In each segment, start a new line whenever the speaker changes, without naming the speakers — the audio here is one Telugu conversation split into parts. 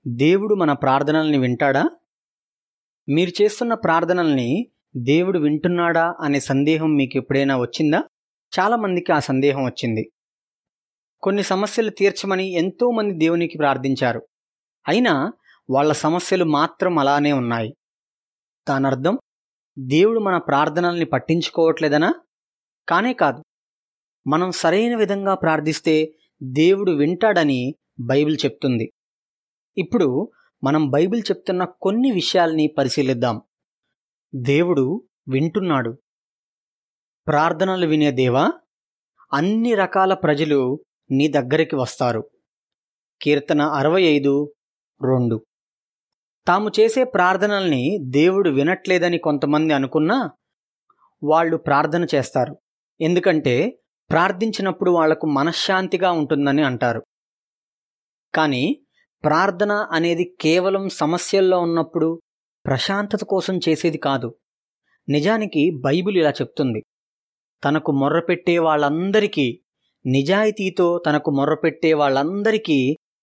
దేవుడు మన ప్రార్థనల్ని వింటాడా మీరు చేస్తున్న ప్రార్థనల్ని దేవుడు వింటున్నాడా అనే సందేహం మీకు ఎప్పుడైనా వచ్చిందా చాలామందికి ఆ సందేహం వచ్చింది కొన్ని సమస్యలు తీర్చమని ఎంతోమంది దేవునికి ప్రార్థించారు అయినా వాళ్ళ సమస్యలు మాత్రం అలానే ఉన్నాయి దానర్థం దేవుడు మన ప్రార్థనల్ని పట్టించుకోవట్లేదనా కానే కాదు మనం సరైన విధంగా ప్రార్థిస్తే దేవుడు వింటాడని బైబిల్ చెప్తుంది ఇప్పుడు మనం బైబిల్ చెప్తున్న కొన్ని విషయాల్ని పరిశీలిద్దాం దేవుడు వింటున్నాడు ప్రార్థనలు వినే దేవా అన్ని రకాల ప్రజలు నీ దగ్గరికి వస్తారు కీర్తన అరవై ఐదు రెండు తాము చేసే ప్రార్థనల్ని దేవుడు వినట్లేదని కొంతమంది అనుకున్నా వాళ్ళు ప్రార్థన చేస్తారు ఎందుకంటే ప్రార్థించినప్పుడు వాళ్లకు మనశ్శాంతిగా ఉంటుందని అంటారు కానీ ప్రార్థన అనేది కేవలం సమస్యల్లో ఉన్నప్పుడు ప్రశాంతత కోసం చేసేది కాదు నిజానికి బైబిల్ ఇలా చెప్తుంది తనకు మొర్రపెట్టే వాళ్ళందరికీ నిజాయితీతో తనకు మొర్రపెట్టే వాళ్ళందరికీ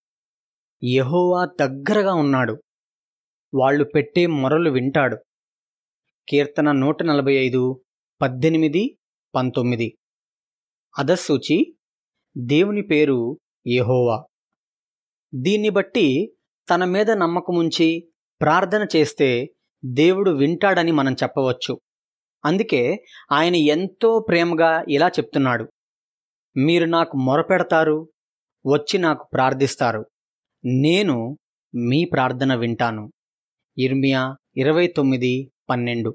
యహోవా దగ్గరగా ఉన్నాడు వాళ్ళు పెట్టే మొరలు వింటాడు కీర్తన నూట నలభై ఐదు పద్దెనిమిది పంతొమ్మిది అధసూచి దేవుని పేరు యెహోవా దీన్ని బట్టి తన మీద నమ్మకముంచి ప్రార్థన చేస్తే దేవుడు వింటాడని మనం చెప్పవచ్చు అందుకే ఆయన ఎంతో ప్రేమగా ఇలా చెప్తున్నాడు మీరు నాకు మొరపెడతారు వచ్చి నాకు ప్రార్థిస్తారు నేను మీ ప్రార్థన వింటాను ఇర్మియా ఇరవై తొమ్మిది పన్నెండు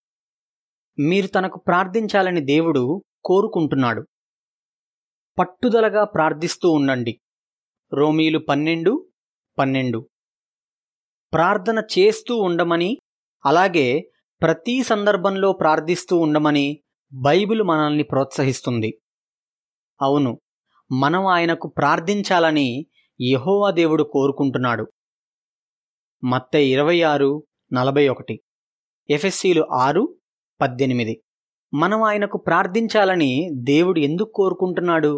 మీరు తనకు ప్రార్థించాలని దేవుడు కోరుకుంటున్నాడు పట్టుదలగా ప్రార్థిస్తూ ఉండండి రోమీలు పన్నెండు పన్నెండు ప్రార్థన చేస్తూ ఉండమని అలాగే ప్రతి సందర్భంలో ప్రార్థిస్తూ ఉండమని బైబిల్ మనల్ని ప్రోత్సహిస్తుంది అవును మనం ఆయనకు ప్రార్థించాలని యెహోవా దేవుడు కోరుకుంటున్నాడు మత్తయి ఇరవై ఆరు నలభై ఒకటి ఎఫ్ఎస్సీలు ఆరు పద్దెనిమిది మనం ఆయనకు ప్రార్థించాలని దేవుడు ఎందుకు కోరుకుంటున్నాడు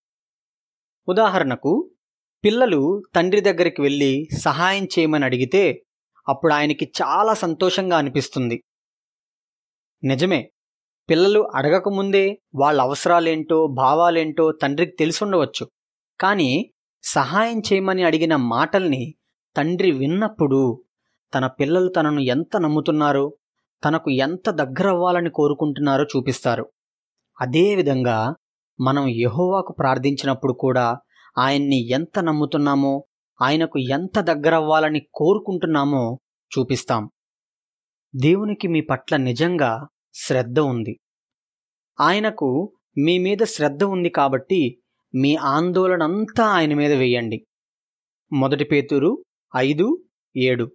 ఉదాహరణకు పిల్లలు తండ్రి దగ్గరికి వెళ్ళి సహాయం చేయమని అడిగితే అప్పుడు ఆయనకి చాలా సంతోషంగా అనిపిస్తుంది నిజమే పిల్లలు అడగకముందే వాళ్ళ అవసరాలేంటో భావాలేంటో తండ్రికి తెలిసుండవచ్చు కానీ సహాయం చేయమని అడిగిన మాటల్ని తండ్రి విన్నప్పుడు తన పిల్లలు తనను ఎంత నమ్ముతున్నారో తనకు ఎంత దగ్గరవ్వాలని కోరుకుంటున్నారో చూపిస్తారు అదేవిధంగా మనం యెహోవాకు ప్రార్థించినప్పుడు కూడా ఆయన్ని ఎంత నమ్ముతున్నామో ఆయనకు ఎంత దగ్గరవ్వాలని కోరుకుంటున్నామో చూపిస్తాం దేవునికి మీ పట్ల నిజంగా శ్రద్ధ ఉంది ఆయనకు మీ మీద శ్రద్ధ ఉంది కాబట్టి మీ ఆందోళనంతా ఆయన మీద వేయండి మొదటి పేతురు ఐదు ఏడు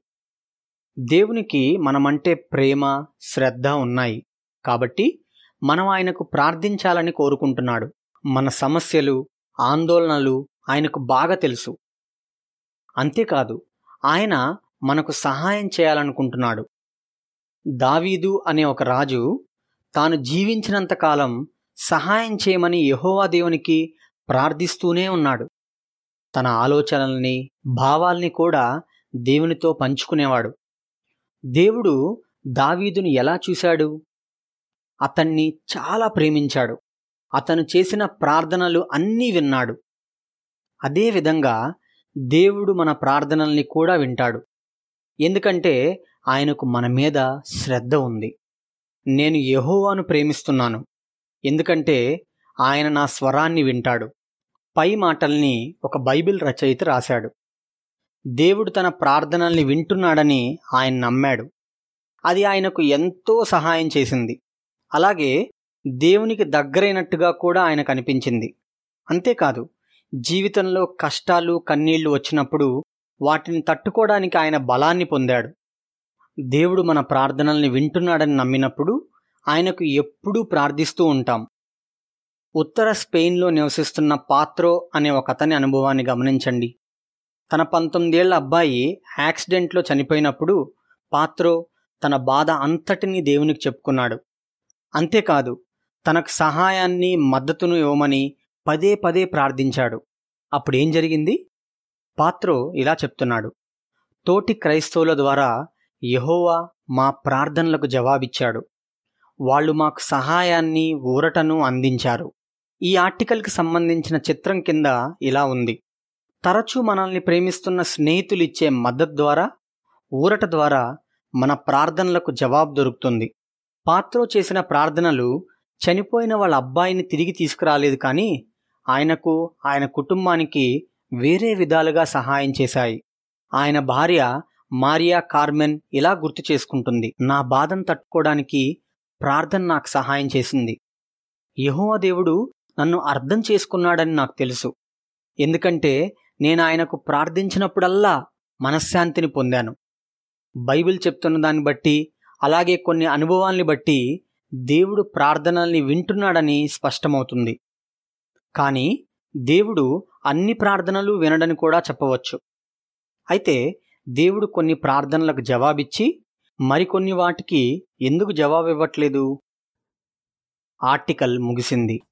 దేవునికి మనమంటే ప్రేమ శ్రద్ధ ఉన్నాయి కాబట్టి మనం ఆయనకు ప్రార్థించాలని కోరుకుంటున్నాడు మన సమస్యలు ఆందోళనలు ఆయనకు బాగా తెలుసు అంతేకాదు ఆయన మనకు సహాయం చేయాలనుకుంటున్నాడు దావీదు అనే ఒక రాజు తాను జీవించినంత కాలం సహాయం చేయమని యెహోవా దేవునికి ప్రార్థిస్తూనే ఉన్నాడు తన ఆలోచనల్ని భావాల్ని కూడా దేవునితో పంచుకునేవాడు దేవుడు దావీదును ఎలా చూశాడు అతన్ని చాలా ప్రేమించాడు అతను చేసిన ప్రార్థనలు అన్నీ విన్నాడు అదేవిధంగా దేవుడు మన ప్రార్థనల్ని కూడా వింటాడు ఎందుకంటే ఆయనకు మన మీద శ్రద్ధ ఉంది నేను యెహోవాను ప్రేమిస్తున్నాను ఎందుకంటే ఆయన నా స్వరాన్ని వింటాడు పై మాటల్ని ఒక బైబిల్ రచయిత రాశాడు దేవుడు తన ప్రార్థనల్ని వింటున్నాడని ఆయన నమ్మాడు అది ఆయనకు ఎంతో సహాయం చేసింది అలాగే దేవునికి దగ్గరైనట్టుగా కూడా ఆయనకు అనిపించింది అంతేకాదు జీవితంలో కష్టాలు కన్నీళ్లు వచ్చినప్పుడు వాటిని తట్టుకోవడానికి ఆయన బలాన్ని పొందాడు దేవుడు మన ప్రార్థనల్ని వింటున్నాడని నమ్మినప్పుడు ఆయనకు ఎప్పుడూ ప్రార్థిస్తూ ఉంటాం ఉత్తర స్పెయిన్లో నివసిస్తున్న పాత్రో అనే ఒక అతని అనుభవాన్ని గమనించండి తన పంతొమ్మిదేళ్ల అబ్బాయి యాక్సిడెంట్లో చనిపోయినప్పుడు పాత్రో తన బాధ అంతటినీ దేవునికి చెప్పుకున్నాడు అంతేకాదు తనకు సహాయాన్ని మద్దతును ఇవ్వమని పదే పదే ప్రార్థించాడు అప్పుడేం జరిగింది పాత్రో ఇలా చెప్తున్నాడు తోటి క్రైస్తవుల ద్వారా యెహోవా మా ప్రార్థనలకు జవాబిచ్చాడు వాళ్ళు మాకు సహాయాన్ని ఊరటను అందించారు ఈ ఆర్టికల్కి సంబంధించిన చిత్రం కింద ఇలా ఉంది తరచూ మనల్ని ప్రేమిస్తున్న స్నేహితులు ఇచ్చే మద్దతు ద్వారా ఊరట ద్వారా మన ప్రార్థనలకు జవాబు దొరుకుతుంది పాత్రో చేసిన ప్రార్థనలు చనిపోయిన వాళ్ళ అబ్బాయిని తిరిగి తీసుకురాలేదు కానీ ఆయనకు ఆయన కుటుంబానికి వేరే విధాలుగా సహాయం చేశాయి ఆయన భార్య మారియా కార్మెన్ ఇలా గుర్తు చేసుకుంటుంది నా బాధను తట్టుకోవడానికి ప్రార్థన నాకు సహాయం చేసింది యెహోవా దేవుడు నన్ను అర్థం చేసుకున్నాడని నాకు తెలుసు ఎందుకంటే నేను ఆయనకు ప్రార్థించినప్పుడల్లా మనశ్శాంతిని పొందాను బైబిల్ చెప్తున్న దాన్ని బట్టి అలాగే కొన్ని అనుభవాల్ని బట్టి దేవుడు ప్రార్థనల్ని వింటున్నాడని స్పష్టమవుతుంది కానీ దేవుడు అన్ని ప్రార్థనలు వినడని కూడా చెప్పవచ్చు అయితే దేవుడు కొన్ని ప్రార్థనలకు జవాబిచ్చి మరికొన్ని వాటికి ఎందుకు జవాబు ఇవ్వట్లేదు ఆర్టికల్ ముగిసింది